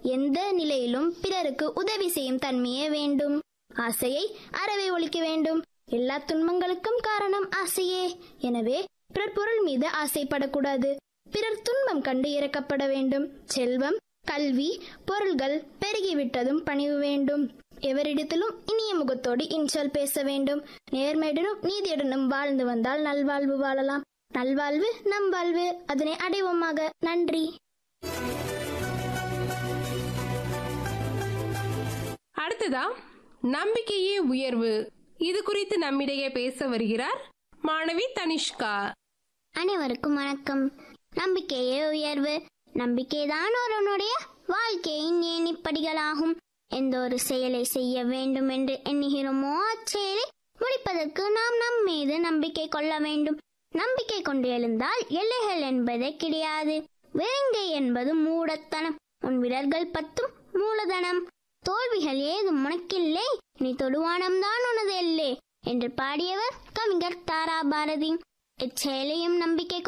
எந்த நிலையிலும் பிறருக்கு உதவி செய்யும் தன்மையே வேண்டும் ஆசையை அறவே ஒழிக்க வேண்டும் எல்லா துன்பங்களுக்கும் காரணம் ஆசையே எனவே பிறர் பொருள் மீது ஆசைப்படக்கூடாது பிறர் துன்பம் கண்டு இறக்கப்பட வேண்டும் செல்வம் கல்வி பொருள்கள் பெருகிவிட்டதும் பணிவு வேண்டும் எவரிடத்திலும் இனிய முகத்தோடு இன்சொல் பேச வேண்டும் நேர்மையுடனும் நீதியுடனும் வாழ்ந்து வந்தால் நல்வாழ்வு வாழலாம் நல்வாழ்வு நம் வாழ்வு அதனை அடைவோமாக நன்றி அடுத்ததா நம்பிக்கையே உயர்வு இது குறித்து நம்மிடையே பேச வருகிறார் மாணவி தனிஷ்கா அனைவருக்கும் வணக்கம் நம்பிக்கையே உயர்வு நம்பிக்கைதான் ஒருவனுடைய வாழ்க்கையின் ஏணிப்படிகளாகும் எந்த ஒரு செயலை செய்ய வேண்டும் என்று எண்ணுகிறோமோ அச்செயலை முடிப்பதற்கு நாம் நம் மீது நம்பிக்கை கொள்ள வேண்டும் நம்பிக்கை கொண்டு எழுந்தால் எல்லைகள் என்பதே கிடையாது வெறுங்கை என்பது மூடத்தனம் உன் விரல்கள் பத்தும் மூலதனம் தோல்விகள் ஏதும் உனக்கில்லை நீ தொடுவானம்தான் உனது எல்லே என்று பாடியவர் கவிஞர் தாரா பாரதி இச்செயலையும் நம்பிக்கை